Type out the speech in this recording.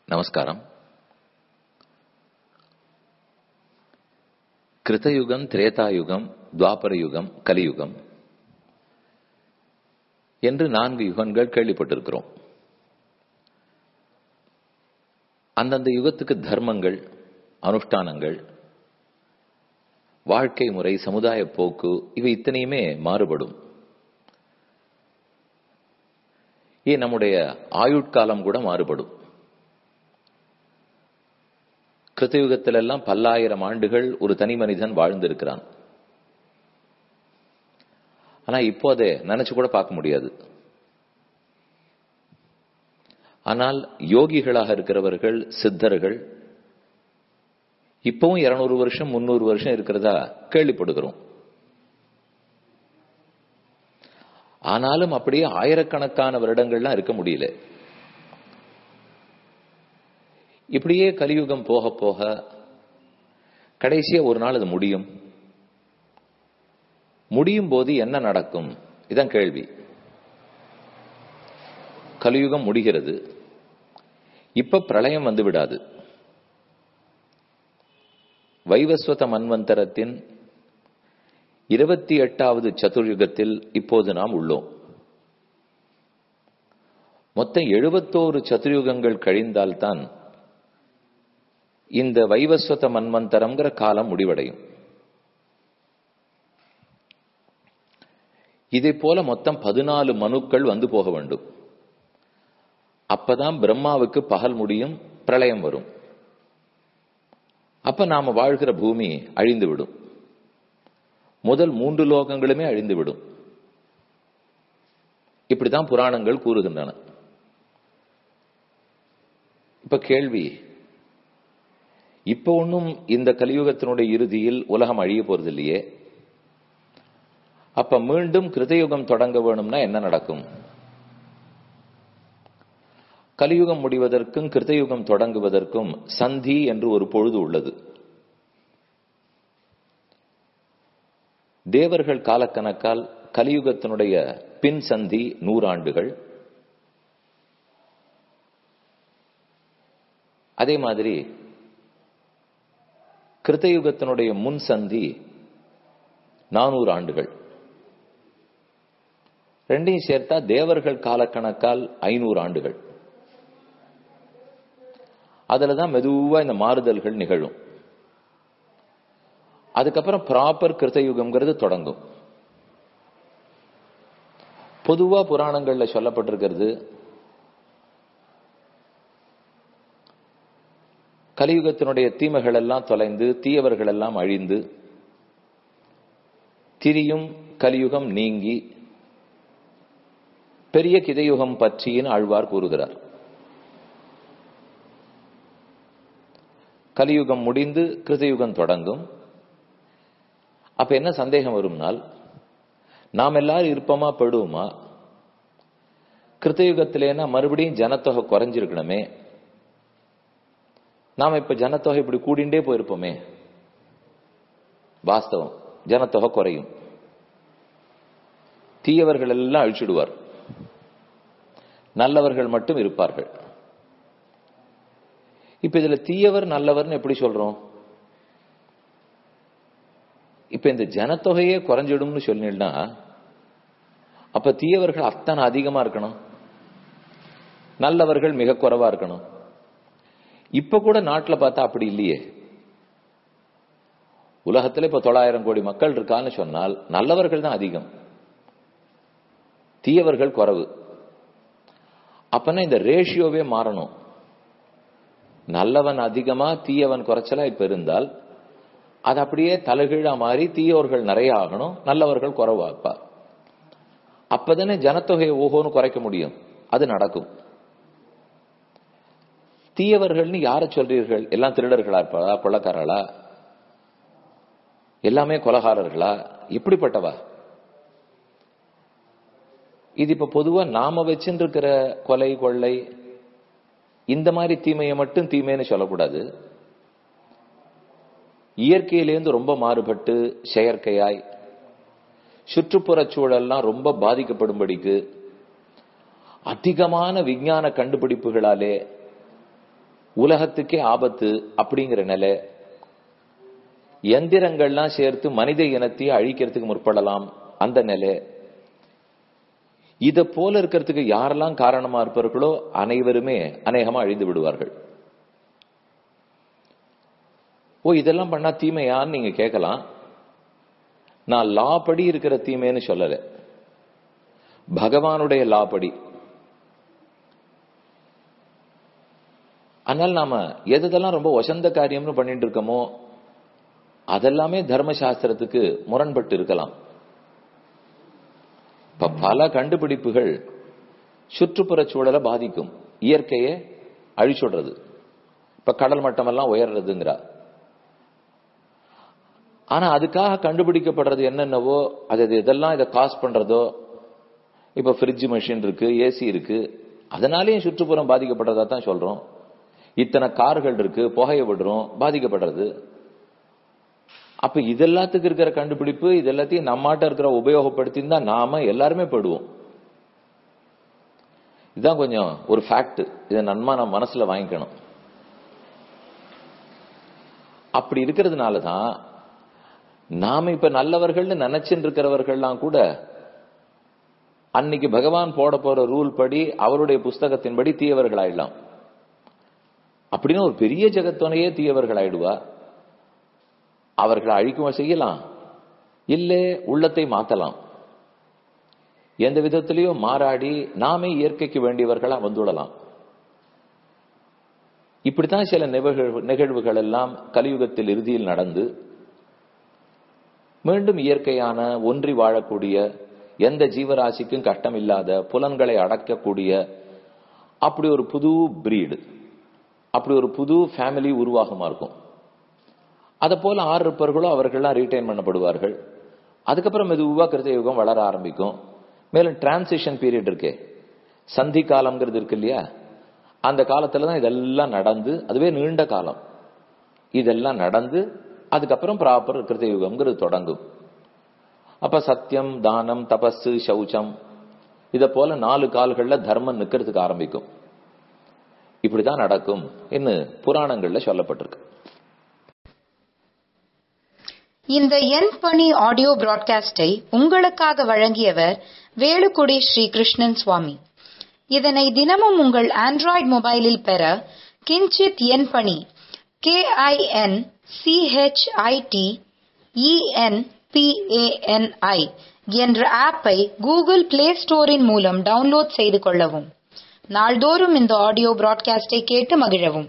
நமஸ்காரம் கிருத்தயுகம் திரேதாயுகம் துவாபர யுகம் கலியுகம் என்று நான்கு யுகங்கள் கேள்விப்பட்டிருக்கிறோம் அந்தந்த யுகத்துக்கு தர்மங்கள் அனுஷ்டானங்கள் வாழ்க்கை முறை சமுதாய போக்கு இவை இத்தனையுமே மாறுபடும் ஏன் நம்முடைய ஆயுட்காலம் கூட மாறுபடும் கிருத்தயுகத்திலெல்லாம் பல்லாயிரம் ஆண்டுகள் ஒரு தனி மனிதன் வாழ்ந்திருக்கிறான் ஆனா இப்போ அதை நினைச்சு கூட பார்க்க முடியாது ஆனால் யோகிகளாக இருக்கிறவர்கள் சித்தர்கள் இப்பவும் இருநூறு வருஷம் முன்னூறு வருஷம் இருக்கிறதா கேள்விப்படுகிறோம் ஆனாலும் அப்படியே ஆயிரக்கணக்கான வருடங்கள்லாம் இருக்க முடியல இப்படியே கலியுகம் போக போக கடைசியா ஒரு நாள் அது முடியும் முடியும் போது என்ன நடக்கும் இதான் கேள்வி கலியுகம் முடிகிறது இப்ப பிரளயம் வந்து விடாது வைவஸ்வத மன்வந்தரத்தின் இருபத்தி எட்டாவது சதுர்யுகத்தில் இப்போது நாம் உள்ளோம் மொத்தம் எழுபத்தோரு சதுர்யுகங்கள் கழிந்தால்தான் இந்த வைவஸ்வத மன்வந்தரம்ங்கிற காலம் முடிவடையும் இதே போல மொத்தம் பதினாலு மனுக்கள் வந்து போக வேண்டும் அப்பதான் பிரம்மாவுக்கு பகல் முடியும் பிரளயம் வரும் அப்ப நாம வாழ்கிற பூமி அழிந்து விடும் முதல் மூன்று லோகங்களுமே அழிந்து விடும் இப்படிதான் புராணங்கள் கூறுகின்றன இப்ப கேள்வி இப்ப ஒன்னும் இந்த கலியுகத்தினுடைய இறுதியில் உலகம் அழிய போறது இல்லையே அப்ப மீண்டும் கிருதயுகம் தொடங்க வேணும்னா என்ன நடக்கும் கலியுகம் முடிவதற்கும் கிருத்தயுகம் தொடங்குவதற்கும் சந்தி என்று ஒரு பொழுது உள்ளது தேவர்கள் காலக்கணக்கால் கலியுகத்தினுடைய பின் சந்தி நூறாண்டுகள் அதே மாதிரி கிருத்தயுகத்தினுடைய முன் சந்தி நானூறு ஆண்டுகள் ரெண்டையும் சேர்த்தா தேவர்கள் காலக்கணக்கால் ஐநூறு ஆண்டுகள் அதுலதான் மெதுவா இந்த மாறுதல்கள் நிகழும் அதுக்கப்புறம் ப்ராப்பர் கிருத்தயுகம்ங்கிறது தொடங்கும் பொதுவா புராணங்கள்ல சொல்லப்பட்டிருக்கிறது கலியுகத்தினுடைய தீமைகள் எல்லாம் தொலைந்து தீயவர்கள் எல்லாம் அழிந்து திரியும் கலியுகம் நீங்கி பெரிய கிதையுகம் பற்றியின் ஆழ்வார் கூறுகிறார் கலியுகம் முடிந்து கிருதயுகம் தொடங்கும் அப்ப என்ன சந்தேகம் வரும்னால் நாம் எல்லாரும் இருப்போமா படுவோமா கிருத்தயுகத்திலேனா மறுபடியும் ஜனத்தொகை குறைஞ்சிருக்கணுமே நாம இப்ப ஜனத்தொகை இப்படி கூடிண்டே போயிருப்போமே வாஸ்தவம் ஜனத்தொகை குறையும் தீயவர்கள் எல்லாம் அழிச்சிடுவார் நல்லவர்கள் மட்டும் இருப்பார்கள் இப்ப இதுல தீயவர் நல்லவர்னு எப்படி சொல்றோம் இப்ப இந்த ஜனத்தொகையே குறைஞ்சிடும்னு சொன்னா அப்ப தீயவர்கள் அத்தனை அதிகமா இருக்கணும் நல்லவர்கள் மிக குறைவா இருக்கணும் இப்ப கூட நாட்டில் பார்த்தா அப்படி இல்லையே உலகத்துல இப்ப தொள்ளாயிரம் கோடி மக்கள் இருக்கான்னு சொன்னால் நல்லவர்கள் தான் அதிகம் தீயவர்கள் குறைவு அப்பனா இந்த ரேஷியோவே மாறணும் நல்லவன் அதிகமா தீயவன் குறைச்சலா இப்ப இருந்தால் அது அப்படியே தலைகீழா மாறி தீயோர்கள் நிறைய ஆகணும் நல்லவர்கள் குறைவாப்பா அப்பதானே ஜனத்தொகையை ஓஹோன்னு குறைக்க முடியும் அது நடக்கும் தீயவர்கள்னு யார சொல்றீர்கள் எல்லாம் திருடர்களா இருப்பாளா கொள்ளக்காரர்களா எல்லாமே கொலகாரர்களா எப்படிப்பட்டவா இது இப்ப பொதுவா நாம வச்சுருக்கிற கொலை கொள்ளை இந்த மாதிரி தீமையை மட்டும் தீமைன்னு சொல்லக்கூடாது இயற்கையிலேருந்து ரொம்ப மாறுபட்டு செயற்கையாய் சுற்றுப்புற சூழல்லாம் ரொம்ப பாதிக்கப்படும்படிக்கு அதிகமான விஞ்ஞான கண்டுபிடிப்புகளாலே உலகத்துக்கே ஆபத்து அப்படிங்கிற நிலை எந்திரங்கள்லாம் சேர்த்து மனித இனத்தையே அழிக்கிறதுக்கு முற்படலாம் அந்த நிலை இத போல இருக்கிறதுக்கு யாரெல்லாம் காரணமா இருப்பார்களோ அனைவருமே அநேகமா அழிந்து விடுவார்கள் ஓ இதெல்லாம் பண்ணா தீமையான்னு நீங்க கேட்கலாம் நான் லா படி இருக்கிற தீமைன்னு சொல்லல பகவானுடைய லா படி ஆனால் நாம எதெல்லாம் ரொம்ப வசந்த காரியம்னு பண்ணிட்டு இருக்கோமோ அதெல்லாமே தர்மசாஸ்திரத்துக்கு முரண்பட்டு இருக்கலாம் இப்ப பல கண்டுபிடிப்புகள் சுற்றுப்புற சூழலை பாதிக்கும் இயற்கையை அழிச்சுடுறது இப்ப கடல் மட்டம் எல்லாம் உயர்றதுங்கிறா ஆனா அதுக்காக கண்டுபிடிக்கப்படுறது என்னென்னவோ அது இதெல்லாம் இதை காஸ் பண்றதோ இப்ப ஃப்ரிட்ஜ் மிஷின் இருக்கு ஏசி இருக்கு அதனாலேயும் சுற்றுப்புறம் பாதிக்கப்படுறதா தான் சொல்றோம் இத்தனை கார்கள் இருக்கு புகைய விடுறோம் பாதிக்கப்படுறது அப்ப இதெல்லாத்துக்கு இருக்கிற கண்டுபிடிப்பு இது எல்லாத்தையும் நம்மாட்ட இருக்கிற உபயோகப்படுத்தி தான் நாம எல்லாருமே படுவோம் இதுதான் கொஞ்சம் ஒரு ஃபேக்ட் இதை நன்மா நம்ம மனசுல வாங்கிக்கணும் அப்படி இருக்கிறதுனால தான் நாம இப்ப நல்லவர்கள்னு நினைச்சுட்டு இருக்கிறவர்கள்லாம் கூட அன்னைக்கு பகவான் போட போற ரூல் படி அவருடைய புஸ்தகத்தின்படி தீயவர்கள் ஆயிடலாம் அப்படின்னு ஒரு பெரிய ஜெகத்துவனையே தீயவர்கள் ஆயிடுவா அவர்களை அழிக்குமா செய்யலாம் இல்லே உள்ளத்தை மாத்தலாம் எந்த விதத்திலையும் மாறாடி நாமே இயற்கைக்கு வேண்டியவர்களா வந்துவிடலாம் இப்படித்தான் சில நிகழ்வு நிகழ்வுகள் எல்லாம் கலியுகத்தில் இறுதியில் நடந்து மீண்டும் இயற்கையான ஒன்றி வாழக்கூடிய எந்த ஜீவராசிக்கும் கஷ்டம் இல்லாத புலன்களை அடக்கக்கூடிய அப்படி ஒரு புது பிரீடு அப்படி ஒரு புது ஃபேமிலி உருவாகமா இருக்கும் அதை போல ஆறு இருப்பவர்களோ அவர்கள்லாம் ரீட்டைன் பண்ணப்படுவார்கள் அதுக்கப்புறம் மெதுவா கிருத்த யுகம் வளர ஆரம்பிக்கும் மேலும் டிரான்சிஷன் பீரியட் இருக்கே சந்தி காலம்ங்கிறது இருக்கு இல்லையா அந்த காலத்துல தான் இதெல்லாம் நடந்து அதுவே நீண்ட காலம் இதெல்லாம் நடந்து அதுக்கப்புறம் ப்ராப்பர் கிருத்த யுகம்ங்கிறது தொடங்கும் அப்ப சத்தியம் தானம் தபஸ் சௌச்சம் இத போல நாலு கால்கள்ல தர்மம் நிக்கிறதுக்கு ஆரம்பிக்கும் இப்படிதான் நடக்கும் என்று புராணங்கள்ல சொல்லப்பட்டிருக்கு இந்த என் பணி ஆடியோ பிராட்காஸ்டை உங்களுக்காக வழங்கியவர் வேலுக்குடி ஸ்ரீ கிருஷ்ணன் சுவாமி இதனை தினமும் உங்கள் ஆண்ட்ராய்டு மொபைலில் பெற கிஞ்சித் என் பணி கே ஐ என் சிஹெச்ஐடி இஎன்பிஏஎன்ஐ என்ற ஆப்பை கூகுள் பிளே ஸ்டோரின் மூலம் டவுன்லோட் செய்து கொள்ளவும் நாள்தோறும் இந்த ஆடியோ பிராட்காஸ்டை கேட்டு மகிழவும்